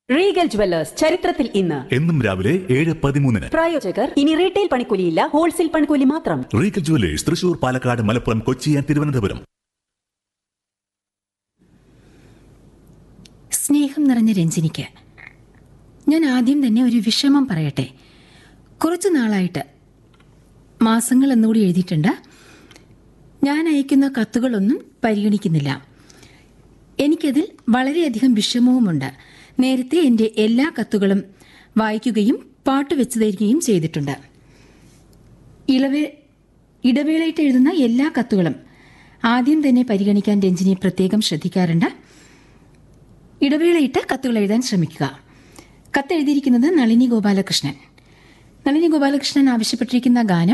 Regal jewellers ചരിത്രത്തിൽ ഇന്ന് എന്നും രാവിലെ ഏഴ് പതിമൂന്നിന് പ്രായോജകർ ഇനി റീറ്റെയിൽ പണിക്കൂലിയില്ല ഹോൾസെയിൽ പണിക്കൂലി മാത്രം regal jewellers Thrissur Palakkad Malappuram Kochi and Thiruvananthapuram സ്നേഹം നിറഞ്ഞ രഞ്ജിനിക്ക് ഞാൻ ആദ്യം തന്നെ ഒരു വിഷമം പറയട്ടെ കുറച്ചു നാളായിട്ട് മാസങ്ങൾ എന്നുകൂടി എഴുതിയിട്ടുണ്ട് ഞാൻ അയക്കുന്ന കത്തുകളൊന്നും പരിഗണിക്കുന്നില്ല എനിക്കതിൽ വളരെയധികം വിഷമവുമുണ്ട് നേരത്തെ എൻ്റെ എല്ലാ കത്തുകളും വായിക്കുകയും പാട്ട് വെച്ചു തരികയും ചെയ്തിട്ടുണ്ട് ഇളവേ ഇടവേളയിട്ട് എഴുതുന്ന എല്ലാ കത്തുകളും ആദ്യം തന്നെ പരിഗണിക്കാൻ രഞ്ജിനി പ്രത്യേകം ശ്രദ്ധിക്കാറുണ്ട് ഇടവേളയിട്ട് കത്തുകൾ എഴുതാൻ ശ്രമിക്കുക കത്തെഴുതിയിരിക്കുന്നത് നളിനി ഗോപാലകൃഷ്ണൻ നളിനി ഗോപാലകൃഷ്ണൻ ആവശ്യപ്പെട്ടിരിക്കുന്ന ഗാനം